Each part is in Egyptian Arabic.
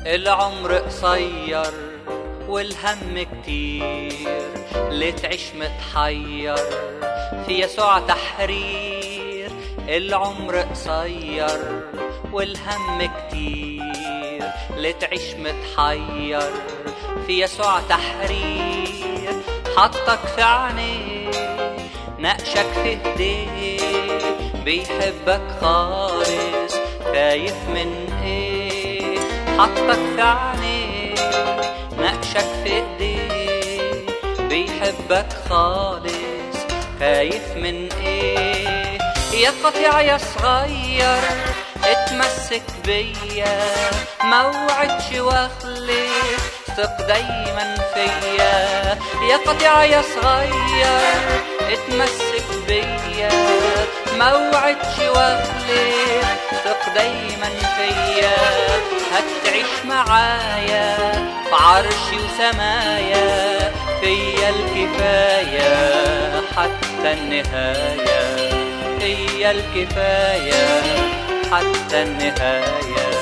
العمر قصير والهم كتير ليه تعيش متحير في يسوع تحرير العمر قصير والهم كتير ليه تعيش متحير في يسوع تحرير حطك في عينيه نقشك في ايديه بيحبك خالص خايف من ايه حطك في عينيه نقشك في ايديه بيحبك خالص خايف من ايه يا قطيع يا صغير اتمسك بيا موعدش واخلف ثق دايما فيا يا قطيع يا صغير اتمسك بيا موعدش واخلف ثق دايما فيا هتعيش معايا في عرشي وسمايا فيا الكفاية حتى النهاية هي الكفاية حتى النهاية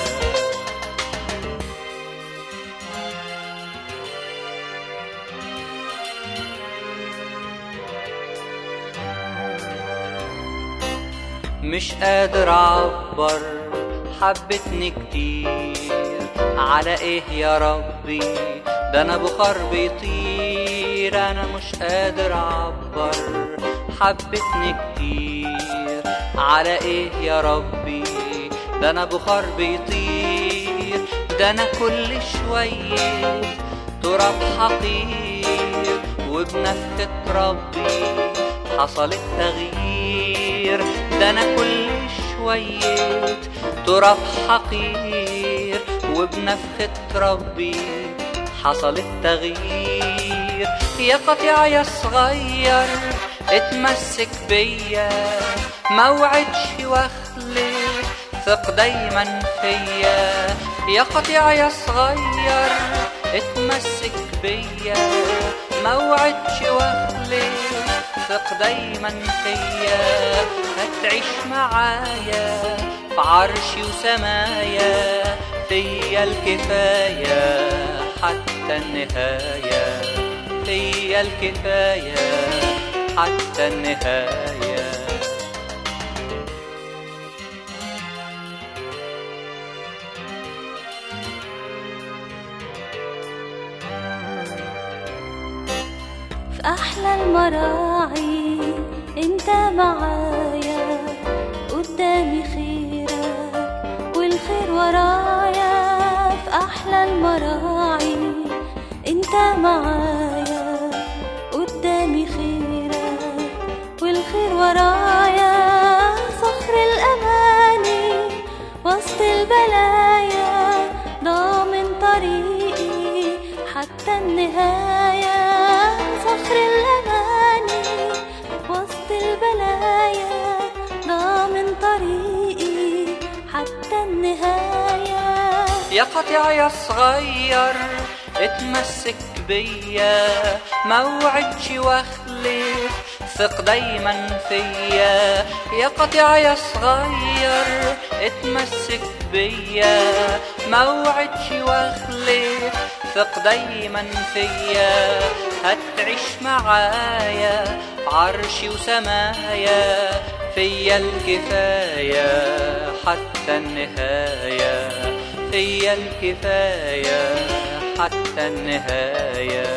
مش قادر اعبر حبتني كتير على ايه يا ربي ده انا بخار بيطير انا مش قادر اعبر حبتني كتير على ايه يا ربي ده انا بخار بيطير ده انا كل شوية تراب حقير وبنفخة ربي حصل التغيير ده انا كل شوية تراب حقير وبنفخة ربي حصل التغيير يا قطيع يا صغير اتمسك بيا موعدش واخلف ثق دايما فيا يا قطيع يا صغير اتمسك بيا موعدش واخلف ثق دايما فيا هتعيش معايا في عرشي وسمايا فيا الكفاية حتى النهاية فيا الكفاية حتى النهاية في أحلى المراعي انت معايا قدامي خيرك والخير ورايا في أحلى المراعي انت معايا قدامي خيرك والخير ورايا صخر الأماني وسط البلايا ضامن طريقي حتى النهاية صخر الأماني وسط البلايا ضامن طريقي حتى النهاية يا قطيع يا صغير اتمسك بيا موعدش واخلف ثق دايما فيا يا قطيع يا صغير اتمسك بيا موعدش واخلف ثق دايما فيا هتعيش معايا في عرشي وسمايا فيا الكفاية حتى النهاية فيا الكفاية حتى النهاية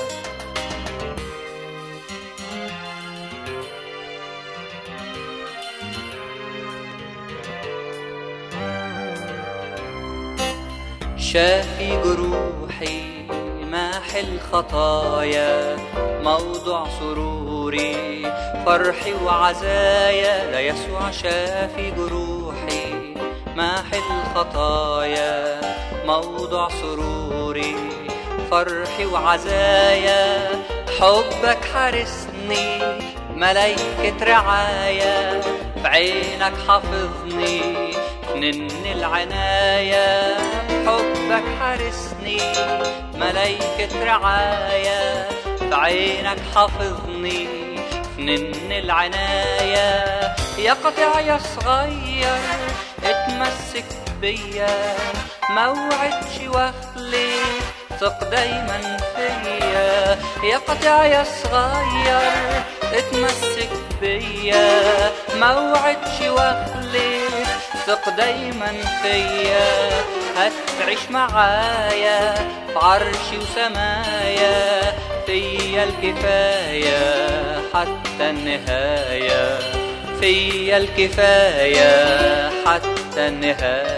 شافي جروحي ماحي الخطايا موضع سروري فرحي وعزايا لا يسوع شافي جروحي ماحي الخطايا موضع سروري فرحي وعزايا حبك حارسني ملايكة رعاية في عينك حافظني نن العناية حبك حارسني ملايكة رعاية في عينك حافظني نن العناية يا قطيع يا صغير اتمسك بيا موعدش واخلي ثق دايما فيا يا قطع يا صغير اتمسك بيا موعدش واخلي ثق دايما فيا هتعيش معايا في عرشي وسمايا فيا الكفاية حتى النهاية فيا الكفاية حتى النهاية